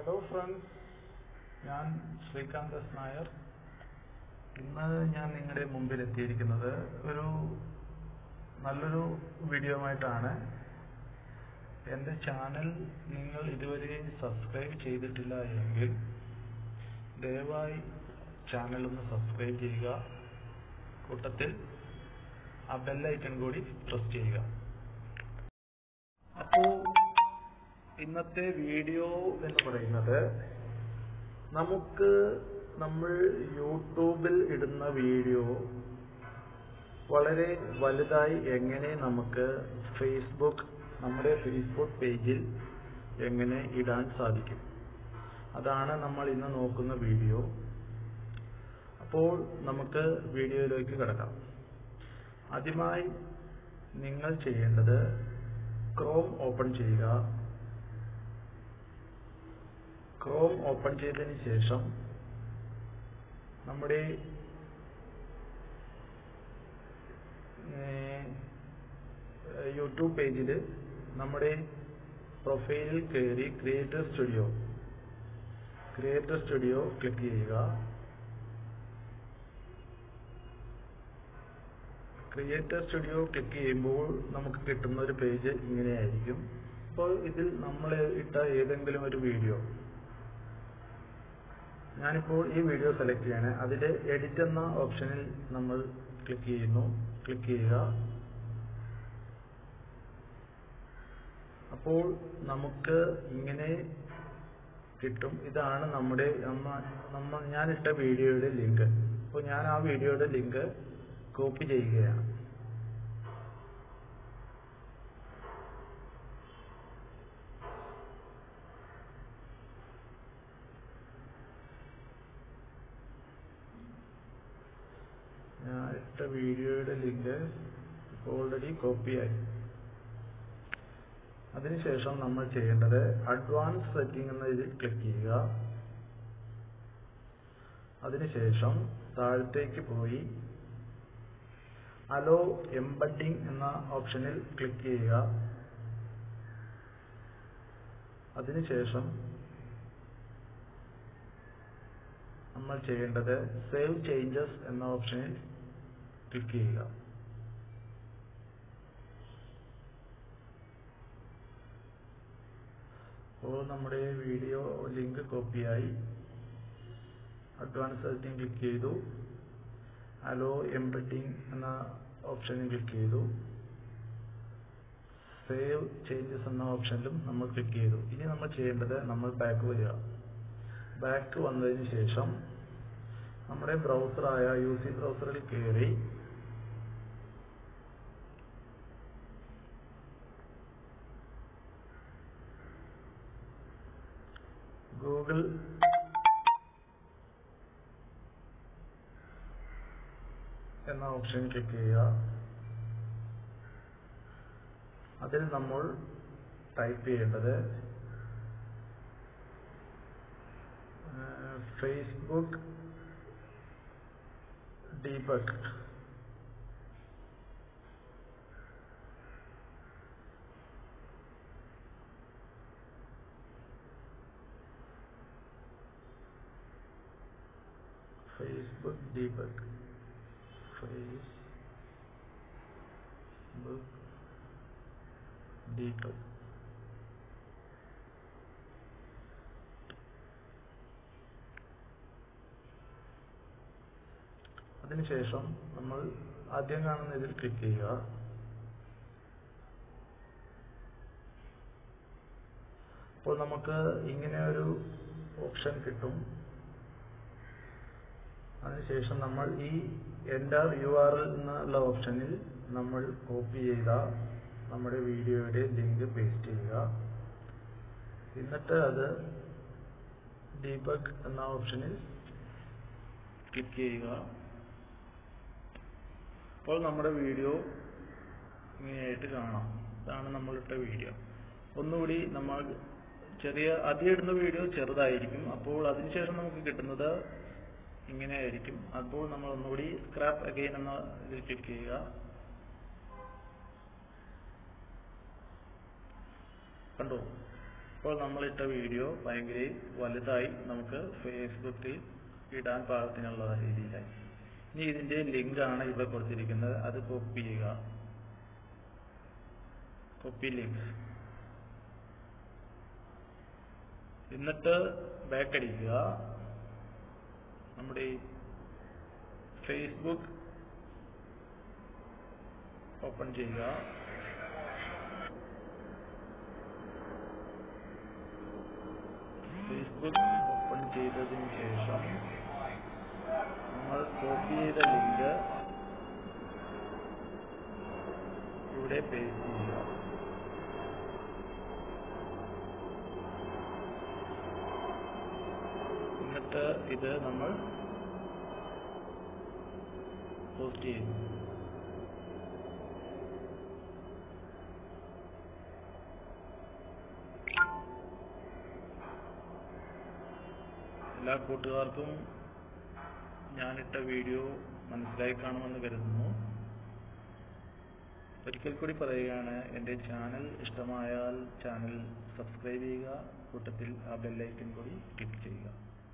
hello friends ഞാൻ Srikanth S Nair ഇന്ന് ഞാൻ നിങ്ങളുടെ മുമ്പിൽ എത്തിയിരിക്കുന്നത് ഒരു നല്ലൊരു വീഡിയോ ആയിട്ടാണ് എൻ്റെ ചാനൽ നിങ്ങൾ ഇതുവരെ സബ്സ്ക്രൈബ് ചെയ്തിട്ടില്ല എങ്കിൽ ദയവായി ചാനൽ ഒന്ന് സബ്സ്ക്രൈബ് ചെയ്യുക കൂട്ടത്തിൽ ആ ബെല്ലൈക്കൺ കൂടി പ്രസ് ചെയ്യുക അപ്പോൾ ഇന്നത്തെ വീഡിയോ എന്ന് പറയുന്നത് നമുക്ക് നമ്മൾ യൂട്യൂബിൽ ഇടുന്ന വീഡിയോ വളരെ വലുതായി എങ്ങനെ നമുക്ക് ഫേസ്ബുക്ക് നമ്മുടെ ഫേസ്ബുക്ക് പേജിൽ എങ്ങനെ ഇടാൻ സാധിക്കും അതാണ് നമ്മൾ ഇന്ന് നോക്കുന്ന വീഡിയോ അപ്പോൾ നമുക്ക് വീഡിയോയിലേക്ക് കിടക്കാം ആദ്യമായി നിങ്ങൾ ചെയ്യേണ്ടത് ക്രോം ഓപ്പൺ ചെയ്യുക ക്രോം ഓപ്പൺ ചെയ്തതിന് ശേഷം നമ്മുടെ യൂട്യൂബ് പേജിൽ നമ്മുടെ പ്രൊഫൈലിൽ കയറി creator studio creator studio click ചെയ്യുക ക്രിയേറ്റർ സ്റ്റുഡിയോ ക്ലിക്ക് ചെയ്യുമ്പോൾ നമുക്ക് കിട്ടുന്ന ഒരു പേജ് ഇങ്ങനെയായിരിക്കും അപ്പോൾ ഇതിൽ നമ്മൾ ഇട്ട ഏതെങ്കിലും ഒരു വീഡിയോ ഞാനിപ്പോൾ ഈ വീഡിയോ സെലക്ട് ചെയ്യാണ് അതിൽ എഡിറ്റ് എന്ന ഓപ്ഷനിൽ നമ്മൾ ക്ലിക്ക് ചെയ്യുന്നു ക്ലിക്ക് ചെയ്യുക അപ്പോൾ നമുക്ക് ഇങ്ങനെ കിട്ടും ഇതാണ് നമ്മുടെ നമ്മൾ ഞാനിട്ട വീഡിയോയുടെ ലിങ്ക് അപ്പോൾ ഞാൻ ആ വീഡിയോയുടെ ലിങ്ക് കോപ്പി ചെയ്യുകയാണ് ഞാൻ ഇട്ട വീഡിയോയുടെ ലിങ്ക് ഓൾറെഡി കോപ്പിയായി അതിനുശേഷം നമ്മൾ ചെയ്യേണ്ടത് അഡ്വാൻസ് സെറ്റിംഗ് എന്നതിൽ ക്ലിക്ക് ചെയ്യുക അതിനുശേഷം താഴത്തേക്ക് പോയി അലോ എംബഡിംഗ് എന്ന ഓപ്ഷനിൽ ക്ലിക്ക് ചെയ്യുക അതിനുശേഷം നമ്മൾ ചെയ്യേണ്ടത് സേവ് ചേഞ്ചസ് എന്ന ഓപ്ഷനിൽ ക്ലിക്ക് ചെയ്യുക അപ്പോൾ നമ്മുടെ വീഡിയോ ലിങ്ക് കോപ്പിയായി അഡ്വാൻസ് സെറ്റിംഗ് ക്ലിക്ക് ചെയ്തു അലോ എംബഡിംഗ് എന്ന ഓപ്ഷനിൽ ക്ലിക്ക് ചെയ്തു സേവ് ചേഞ്ചസ് എന്ന ഓപ്ഷനിലും നമ്മൾ ക്ലിക്ക് ചെയ്തു ഇനി നമ്മൾ ചെയ്യേണ്ടത് നമ്മൾ ബാക്ക് വരിക ബാക്ക് വന്നതിന് ശേഷം നമ്മുടെ ബ്രൗസറായ യു സി ബ്രൗസറിൽ കയറി ഗൂഗിൾ എന്ന ഓപ്ഷൻ ക്ലിക്ക് ചെയ്യുക അതിൽ നമ്മൾ ടൈപ്പ് ചെയ്യേണ്ടത് Facebook debug Facebook debug Facebook debug അതിനുശേഷം നമ്മൾ ആദ്യം കാണുന്ന ഇതിൽ ക്ലിക്ക് ചെയ്യുക അപ്പോൾ നമുക്ക് ഇങ്ങനെ ഒരു ഓപ്ഷൻ കിട്ടും അതിനുശേഷം നമ്മൾ ഈ എൻ്റർ യു ആർ എൽ എന്നുള്ള ഓപ്ഷനിൽ നമ്മൾ കോപ്പി ചെയ്ത നമ്മുടെ വീഡിയോയുടെ ലിങ്ക് പേസ്റ്റ് ചെയ്യുക എന്നിട്ട് അത് ഡീബഗ് എന്ന ഓപ്ഷനിൽ ക്ലിക്ക് ചെയ്യുക അപ്പോൾ നമ്മുടെ വീഡിയോ ഇങ്ങനെയായിട്ട് കാണാം ഇതാണ് നമ്മളിട്ട വീഡിയോ ഒന്നുകൂടി നമ്മൾ ചെറിയ ആദ്യം ഇടുന്ന വീഡിയോ ചെറുതായിരിക്കും അപ്പോൾ അതിനുശേഷം നമുക്ക് കിട്ടുന്നത് ഇങ്ങനെയായിരിക്കും അപ്പോൾ നമ്മൾ ഒന്നുകൂടി സ്ക്രാപ്പ് അഗെയിൻ എന്ന ഇതിൽ ക്ലിക്ക് ചെയ്യുക കണ്ടോ ഇപ്പോൾ നമ്മളിട്ട വീഡിയോ ഭയങ്കര വലുതായി നമുക്ക് ഫേസ്ബുക്കിൽ ഇടാൻ പാകത്തിനുള്ള രീതിയിലായി ഇനി ഇതിന്റെ ലിങ്ക് ആണ് ഇവിടെ കൊടുത്തിരിക്കുന്നത് അത് കോപ്പി ചെയ്യുക കോപ്പി ലിങ്ക് എന്നിട്ട് ബാക്ക് അടിക്കുക നമ്മുടെ ഈ ഫേസ്ബുക്ക് ഓപ്പൺ ചെയ്യുക ഫേസ്ബുക്ക് ഓപ്പൺ ചെയ്തതിന് ശേഷം നമ്മൾ കോപ്പി ചെയ്ത ലിങ്ക് ഇവിടെ പേസ്റ്റ് ചെയ്യുക എന്നിട്ട് ഇത് നമ്മൾ പോസ്റ്റ് ചെയ്യുന്നു എല്ലാ കൂട്ടുകാർക്കും ഞാനിട്ട വീഡിയോ മനസ്സിലായി കാണുമെന്ന് കരുതുന്നു ഒരിക്കൽ കൂടി പറയുകയാണ് എൻ്റെ ചാനൽ ഇഷ്ടമായാൽ ചാനൽ സബ്സ്ക്രൈബ് ചെയ്യുക കൂട്ടത്തിൽ ആ ബെല്ലൈക്കൻ കൂടി ക്ലിക്ക് ചെയ്യുക